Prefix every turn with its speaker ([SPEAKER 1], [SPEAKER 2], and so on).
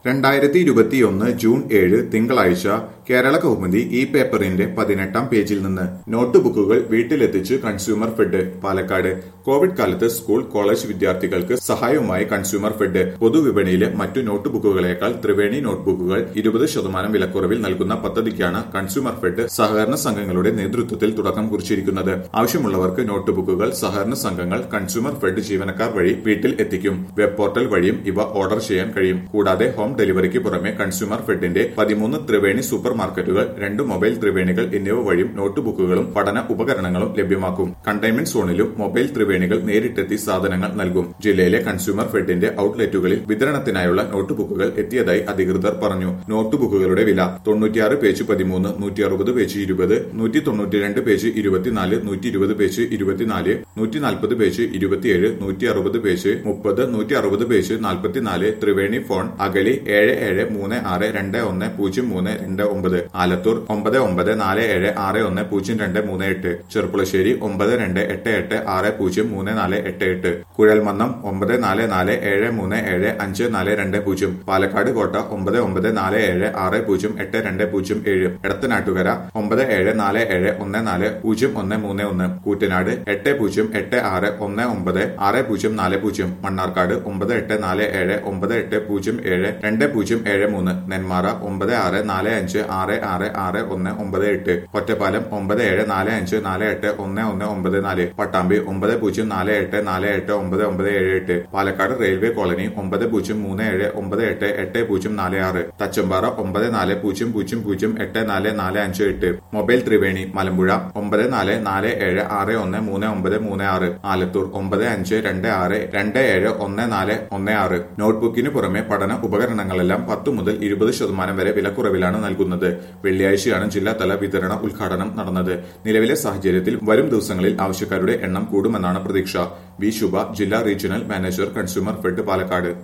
[SPEAKER 1] രണ്ടായിരത്തി ഇരുപത്തിയൊന്ന് ജൂൺ ഏഴ് തിങ്കളാഴ്ച കേരള കൗമുദി ഈ പേപ്പറിന്റെ പതിനെട്ടാം പേജിൽ നിന്ന് നോട്ട് ബുക്കുകൾ വീട്ടിലെത്തിച്ച് കൺസ്യൂമർ ഫെഡ് പാലക്കാട് കോവിഡ് കാലത്ത് സ്കൂൾ കോളേജ് വിദ്യാർത്ഥികൾക്ക് സഹായവുമായി കൺസ്യൂമർ ഫെഡ് പൊതുവിപണിയിലെ മറ്റു നോട്ട് ബുക്കുകളേക്കാൾ ത്രിവേണി നോട്ട്ബുക്കുകൾ ഇരുപത് ശതമാനം വിലക്കുറവിൽ നൽകുന്ന പദ്ധതിക്കാണ് കൺസ്യൂമർ ഫെഡ് സഹകരണ സംഘങ്ങളുടെ നേതൃത്വത്തിൽ തുടക്കം കുറിച്ചിരിക്കുന്നത് ആവശ്യമുള്ളവർക്ക് നോട്ട് ബുക്കുകൾ സഹകരണ സംഘങ്ങൾ കൺസ്യൂമർ ഫെഡ് ജീവനക്കാർ വഴി വീട്ടിൽ എത്തിക്കും വെബ് പോർട്ടൽ വഴിയും ഇവ ഓർഡർ ചെയ്യാൻ കഴിയും കൂടാതെ ഹോം ഡെലിവറിക്ക് പുറമെ കൺസ്യൂമർ ഫെഡിന്റെ പതിമൂന്ന് ത്രിവേണി സൂപ്പർ മാർക്കറ്റുകൾ രണ്ട് മൊബൈൽ ത്രിവേണികൾ എന്നിവ വഴിയും നോട്ട് ബുക്കുകളും പഠന ഉപകരണങ്ങളും ലഭ്യമാക്കും കണ്ടെയ്ൻമെന്റ് സോണിലും മൊബൈൽ ത്രിവേണികൾ നേരിട്ടെത്തി സാധനങ്ങൾ നൽകും ജില്ലയിലെ കൺസ്യൂമർ ഫെഡിന്റെ ഔട്ട്ലെറ്റുകളിൽ വിതരണത്തിനായുള്ള നോട്ട് ബുക്കുകൾ എത്തിയതായി അധികൃതർ പറഞ്ഞു നോട്ട് ബുക്കുകളുടെ വില തൊണ്ണൂറ്റിയാറ് പേജ് പതിമൂന്ന് നൂറ്റി അറുപത് പേജ് ഇരുപത് നൂറ്റി തൊണ്ണൂറ്റിരണ്ട് പേജ് ഇരുപത്തിനാല് നൂറ്റി ഇരുപത് പേജ് ഇരുപത്തിനാല് നൂറ്റി നാൽപ്പത് പേജ് ഇരുപത്തിയേഴ് നൂറ്റി അറുപത് പേജ് മുപ്പത് നൂറ്റി അറുപത് പേജ് നാൽപ്പത്തിനാല് ത്രിവേണി ഫോൺ അഗളി ഏഴ് ഏഴ് മൂന്ന് ആറ് രണ്ട് ഒന്ന് പൂജ്യം മൂന്ന് രണ്ട് ഒമ്പത് ആലത്തൂർ ഒമ്പത് ഒമ്പത് നാല് ഏഴ് ആറ് ഒന്ന് പൂജ്യം രണ്ട് മൂന്ന് എട്ട് ചെറുപ്പുളശ്ശേരി ഒമ്പത് രണ്ട് എട്ട് എട്ട് ആറ് പൂജ്യം മൂന്ന് നാല് എട്ട് എട്ട് കുഴൽമന്നം ഒമ്പത് നാല് നാല് ഏഴ് മൂന്ന് ഏഴ് അഞ്ച് നാല് രണ്ട് പൂജ്യം പാലക്കാട് കോട്ട ഒമ്പത് ഒമ്പത് നാല് ഏഴ് ആറ് പൂജ്യം എട്ട് രണ്ട് പൂജ്യം ഏഴ് എടത്തനാട്ടുകര ഒമ്പത് ഏഴ് നാല് ഏഴ് ഒന്ന് നാല് പൂജ്യം ഒന്ന് മൂന്ന് ഒന്ന് കൂറ്റനാട് എട്ട് പൂജ്യം എട്ട് ആറ് ഒന്ന് ഒമ്പത് ആറ് പൂജ്യം നാല് പൂജ്യം മണ്ണാർക്കാട് ഒമ്പത് എട്ട് നാല് ഏഴ് ഒമ്പത് എട്ട് പൂജ്യം ഏഴ് രണ്ട് പൂജ്യം ഏഴ് മൂന്ന് നെന്മാറ ഒമ്പത് ആറ് നാല് അഞ്ച് ആറ് ആറ് ആറ് ഒന്ന് ഒമ്പത് എട്ട് ഒറ്റപ്പാലം ഒമ്പത് ഏഴ് നാല് അഞ്ച് നാല് എട്ട് ഒന്ന് ഒന്ന് ഒമ്പത് നാല് പട്ടാമ്പി ഒമ്പത് പൂജ്യം നാല് എട്ട് നാല് എട്ട് ഒമ്പത് ഒമ്പത് ഏഴ് എട്ട് പാലക്കാട് റെയിൽവേ കോളനി ഒമ്പത് പൂജ്യം മൂന്ന് ഏഴ് ഒമ്പത് എട്ട് എട്ട് പൂജ്യം നാല് ആറ് തച്ചമ്പാറ ഒമ്പത് നാല് പൂജ്യം പൂജ്യം പൂജ്യം എട്ട് നാല് നാല് അഞ്ച് എട്ട് മൊബൈൽ ത്രിവേണി മലമ്പുഴ ഒമ്പത് നാല് നാല് ഏഴ് ആറ് ഒന്ന് മൂന്ന് ഒമ്പത് മൂന്ന് ആറ് ആലത്തൂർ ഒമ്പത് അഞ്ച് രണ്ട് ആറ് രണ്ട് ഏഴ് ഒന്ന് നാല് ഒന്ന് ആറ് നോട്ട്ബുക്കിന് പുറമെ പഠന ഉപകരണങ്ങളെല്ലാം പത്ത് മുതൽ ഇരുപത് ശതമാനം വരെ വിലക്കുറവിലാണ് നൽകുന്നത് വെള്ളിയാഴ്ചയാണ് ജില്ലാതല വിതരണ ഉദ്ഘാടനം നടന്നത് നിലവിലെ സാഹചര്യത്തിൽ വരും ദിവസങ്ങളിൽ ആവശ്യക്കാരുടെ എണ്ണം കൂടുമെന്നാണ് പ്രതീക്ഷ വി ശുഭ ജില്ലാ regional manager consumer fed Palakkad